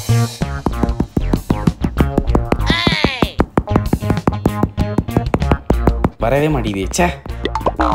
வரவே மாட்டேங்குது ச்சே ஆ?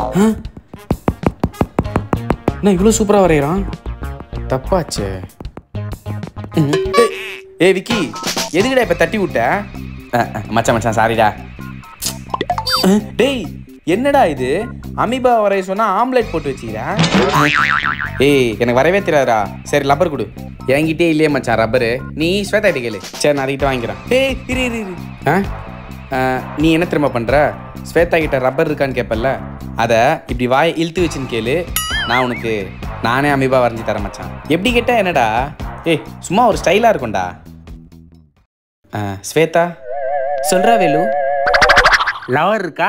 என்ன இவ்வளோ சூப்பராக வரைகிறான் தப்பாச்சே ம். ஏய், ஏய் விக்கி எதுக்குடா இப்போ தட்டி விட்ட அ, அ, மச்சான் மச்சான் சாரிடா அஹ், டேய் என்னடா இது அமீபா வரைய சொன்னா ஆம்லெட் போட்டு வச்சுக்கிறேன் ஏய் எனக்கு வரவே தெரியாதுடா சரி ரப்பர் கொடு என்கிட்டே இல்லையே மச்சான் ரப்பரு நீ ஸ்வேதா கிட்ட கேளு சரி நான் அதுக்கிட்ட வாங்கிக்கிறேன் ஏய் இரு இரு இரு ஆ ஆ, நீ என்ன திரும்ப பண்ற ஸ்வேதா கிட்ட ரப்பர் இருக்கான்னு கேட்பல்ல அதை இப்படி வாயை இழுத்து வச்சுன்னு கேளு நான் உனக்கு நானே அமீபா வரைஞ்சி தரேன் மச்சான் எப்படி கேட்டா என்னடா ஏய் சும்மா ஒரு ஸ்டைலாக இருக்கும்டா ஆ, ஸ்வேதா சொல்றா வேலு லவர் இருக்கா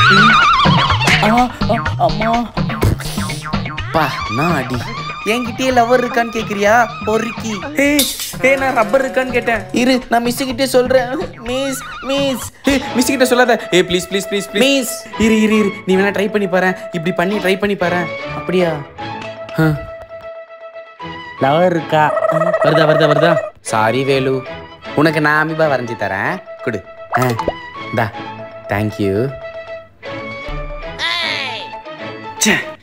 அம்மா பா நான் அடி என்கிட்டயே லவர் இருக்கான்னு கேக்குறியா பொறுக்கி ஏய் ஏய் நான் ரப்பர் இருக்கான்னு கேட்டேன் இரு நான் மிஸ் கிட்டே சொல்றேன் மிஸ் மிஸ் மிஸ் கிட்ட சொல்லாத ஏய் ப்ளீஸ் ப்ளீஸ் ப்ளீஸ் மிஸ் இரு இரு இரு நீ வேணா ட்ரை பண்ணி பாரு இப்படி பண்ணி ட்ரை பண்ணி பாரு அப்படியா ஆ. லவர் இருக்கா வருதா வருதா வருதா சாரி வேலு உனக்கு நான் அமீபா வரைஞ்சி தரேன் கொடு ஆ இந்தா தேங்க்யூ ச்சே